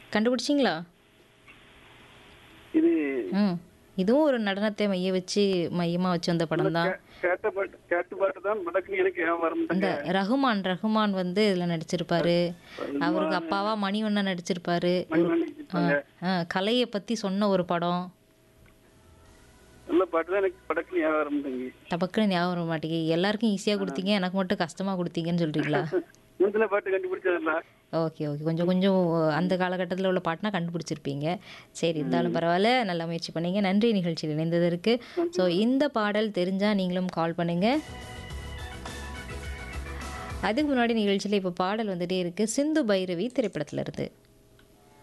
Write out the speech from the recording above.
கண்டுபிடிச்சிங்களா இது ம் இதுவும் ஒரு நடனத்தை மைய வச்சு மையமாக வச்சு வந்த படம் தான் கே- கேட்ட பாட்டு கேட்ட பாட்டு தான் மடக்குன்னு எனக்கு ஏன் வர இந்த மாட்டேங்க ரகுமான் ரகுமான் வந்து இதில் நடிச்சிருப்பாரு அவருக்கு அப்பாவா மணிவண்ணன் நடிச்சிருப்பாரு மணிவண்ணன் ஆ, ஆ, கலையை பற்றி சொன்ன ஒரு படம் நல்ல பாட்டு தான் எனக்கு படக்குன்னு ஏன் வர மாட்டேங்க டபக்குன்னு ஞாபகம் வர மாட்டேங்குது எல்லாருக்கும் ஈஸியாக கொடுத்தீங்க எனக்கு மட்டும் கஷ்டமாக கொடுத்தீங்கன்னு சொல்கிறீங்களா முந்தின பாட்டு கண்டுபிடிச்சதில்ல ஓகே ஓகே கொஞ்சம் கொஞ்சம் அந்த காலகட்டத்தில் உள்ள பாட்டுனா கண்டுபிடிச்சிருப்பீங்க சரி இருந்தாலும் பரவாயில்ல நல்லா முயற்சி பண்ணீங்க நன்றி நிகழ்ச்சியில் இணைந்ததற்கு ஸோ இந்த பாடல் தெரிஞ்சால் நீங்களும் கால் பண்ணுங்கள் அதுக்கு முன்னாடி நிகழ்ச்சியில் இப்போ பாடல் வந்துட்டே இருக்குது சிந்து பைரவி திரைப்படத்துல இருந்து